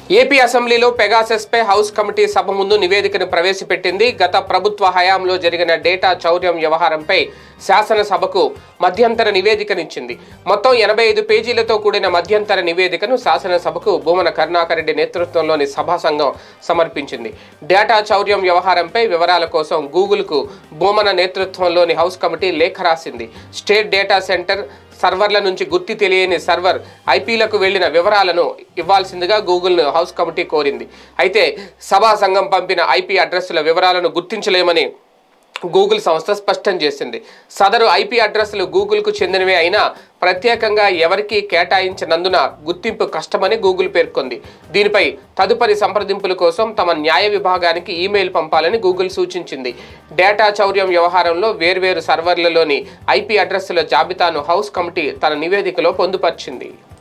AP అసెంబ్లీలో Pegasus పై house committee సభ ముందు నివేదికను ప్రవేశపెట్టింది గత ప్రభుత్వ హయాంలో జరిగిన డేటా చౌర్యం వ్యవహారంపై శాసనసభకు మధ్యంతర నివేదికనిచ్చింది మొత్తం ఎనభై ఐదు పేజీలతో కూడిన మధ్యంతర నివేదికను శాసనసభకు భూమన కరుణాకర్ రెడ్డి నేతృత్వంలోని సభా సంఘం సమర్పించింది డేటా చౌర్యం వ్యవహారంపై వివరాల కోసం గూగుల్కు భూమన నేతృత్వంలోని హౌస్ కమిటీ లేఖ రాసింది స్టేట్ డేటా సెంటర్ సర్వర్ల నుంచి గుర్తి తెలియని సర్వర్ ఐపీలకు వెళ్లిన వివరాలను ఇవ్వాల్సిందిగా గూగుల్ను హౌస్ కమిటీ కోరింది అయితే సభా సంఘం పంపిన ఐపీ అడ్రస్ల వివరాలను గుర్తించలేమని గూగుల్ సంస్థ స్పష్టం చేసింది సదరు ఐపీ అడ్రస్లు గూగుల్కు చెందినవే అయినా ప్రత్యేకంగా ఎవరికీ కేటాయించనందున గుర్తింపు కష్టమని గూగుల్ పేర్కొంది దీనిపై తదుపరి సంప్రదింపుల కోసం తమ న్యాయ విభాగానికి ఈమెయిల్ పంపాలని గూగుల్ సూచించింది డేటా చౌర్యం వ్యవహారంలో వేర్వేరు సర్వర్లలోని ఐపీ అడ్రస్ల జాబితాను హౌస్ కమిటీ తన నివేదికలో పొందుపరిచింది